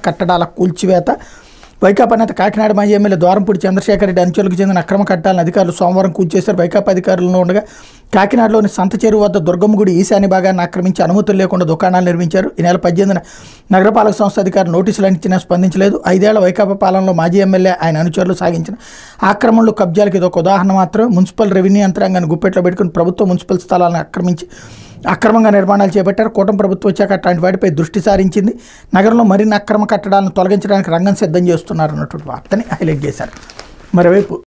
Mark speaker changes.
Speaker 1: కట్టడాల కూల్చివేత వైకాపా నేత కాకినాడ మాజీ ఎమ్మెల్యే ద్వారంపూడి చంద్రశేఖర్ రెడ్డి అంచెలకు చెందిన అక్రమ కట్టాలను అధికారులు సోమవారం కూల్చేశారు వైకాపా అధికారులను ఉండగా కాకినాడలోని సంత చెరువు వద్ద దుర్గమ్మ గుడి ఈశాన్య భాగాన్ని ఆక్రమించి అనుమతులు లేకుండా దుకాణాలు నిర్మించారు ఈ నెల పద్దెనిమిదిన నగరపాలక సంస్థ అధికారులు నోటీసులు అందించినా స్పందించలేదు ఐదేళ్ల వైకాపా పాలనలో మాజీ ఎమ్మెల్యే ఆయన అనుచరులు సాగించిన ఆక్రమణలు కబ్జాలకు ఇది ఒక ఉదాహరణ మాత్రం మున్సిపల్ రెవెన్యూ యంత్రాంగాన్ని గుప్పెట్లో పెట్టుకుని ప్రభుత్వ మున్సిపల్ స్థలాలను ఆక్రమించి అక్రమంగా నిర్మాణాలు చేపట్టారు కూటమి ప్రభుత్వం వచ్చాక అట్లాంటి వాటిపై దృష్టి సారించింది నగరంలో మరిన్ని అక్రమ కట్టడాలను తొలగించడానికి రంగం సిద్ధం చేస్తున్నారు అన్నటువంటి వార్తని హైలైట్ చేశారు మరోవైపు